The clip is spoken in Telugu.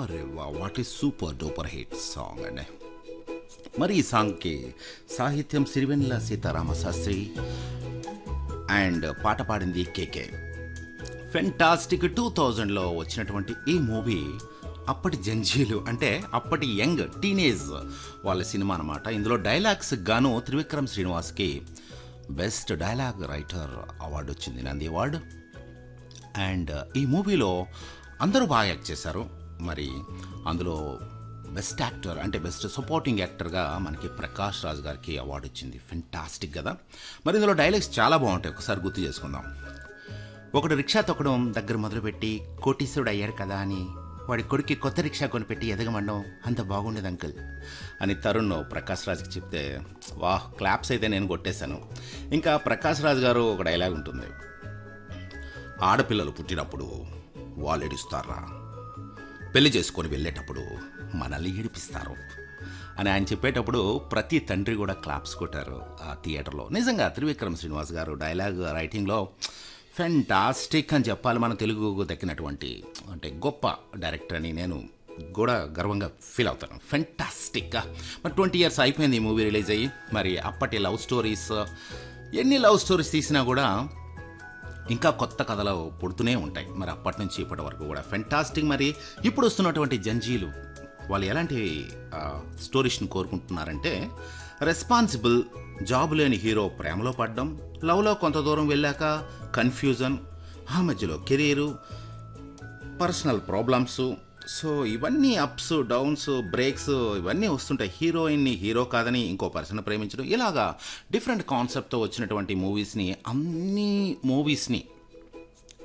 అరే వా what is super duper hit song అండి మరి ఈ సాంగ్కి సాహిత్యం సిరివెన్నెల సీతారామ శాస్త్రి అండ్ పాట పాడింది కేకే ఫెంటాస్టిక్ టూ థౌజండ్లో వచ్చినటువంటి ఈ మూవీ అప్పటి జంజీలు అంటే అప్పటి యంగ్ టీనేజ్ వాళ్ళ సినిమా అనమాట ఇందులో డైలాగ్స్ గాను త్రివిక్రమ్ శ్రీనివాస్కి బెస్ట్ డైలాగ్ రైటర్ అవార్డు వచ్చింది నంది అవార్డు అండ్ ఈ మూవీలో అందరూ బాగా యాక్ట్ చేశారు మరి అందులో బెస్ట్ యాక్టర్ అంటే బెస్ట్ సపోర్టింగ్ యాక్టర్గా మనకి ప్రకాష్ రాజ్ గారికి అవార్డు వచ్చింది ఫెంటాస్టిక్ కదా మరి ఇందులో డైలాగ్స్ చాలా బాగుంటాయి ఒకసారి గుర్తు చేసుకుందాం ఒకడు రిక్షా తొక్కడం దగ్గర మొదలుపెట్టి కోటీశ్వరుడు అయ్యాడు కదా అని వాడి కొడుక్కి కొత్త రిక్షా కొనిపెట్టి ఎదగమండం అంత బాగుండేది అంకుల్ అని తరుణ్ ప్రకాష్ రాజ్కి చెప్తే వాహ్ క్లాప్స్ అయితే నేను కొట్టేశాను ఇంకా ప్రకాష్ రాజ్ గారు ఒక డైలాగ్ ఉంటుంది ఆడపిల్లలు పుట్టినప్పుడు వాళ్ళు ఏడుస్తారా పెళ్లి చేసుకొని వెళ్ళేటప్పుడు మనల్ని ఏడిపిస్తారు అని ఆయన చెప్పేటప్పుడు ప్రతి తండ్రి కూడా క్లాప్స్ కొట్టారు ఆ థియేటర్లో నిజంగా త్రివిక్రమ్ శ్రీనివాస్ గారు డైలాగ్ రైటింగ్లో ఫెంటాస్టిక్ అని చెప్పాలి మన తెలుగుకు దక్కినటువంటి అంటే గొప్ప డైరెక్టర్ అని నేను కూడా గర్వంగా ఫీల్ అవుతాను ఫెంటాస్టిక్గా మరి ట్వంటీ ఇయర్స్ అయిపోయింది ఈ మూవీ రిలీజ్ అయ్యి మరి అప్పటి లవ్ స్టోరీస్ ఎన్ని లవ్ స్టోరీస్ తీసినా కూడా ఇంకా కొత్త కథలు పుడుతూనే ఉంటాయి మరి అప్పటి నుంచి ఇప్పటి వరకు కూడా ఫెంటాస్టిక్ మరి ఇప్పుడు వస్తున్నటువంటి జంజీలు వాళ్ళు ఎలాంటి ఆ, స్టోరీస్ని కోరుకుంటున్నారంటే రెస్పాన్సిబుల్ జాబ్ లేని హీరో ప్రేమలో పడడం లవ్లో కొంత దూరం వెళ్ళాక కన్ఫ్యూజన్ ఆ మధ్యలో కెరీరు పర్సనల్ ప్రాబ్లమ్స్ సో ఇవన్నీ అప్స్ డౌన్స్ బ్రేక్స్ ఇవన్నీ వస్తుంటాయి హీరోయిన్ని హీరో కాదని ఇంకో పర్సన్ ప్రేమించడం ఇలాగా డిఫరెంట్ కాన్సెప్ట్తో వచ్చినటువంటి మూవీస్ని అన్ని మూవీస్ని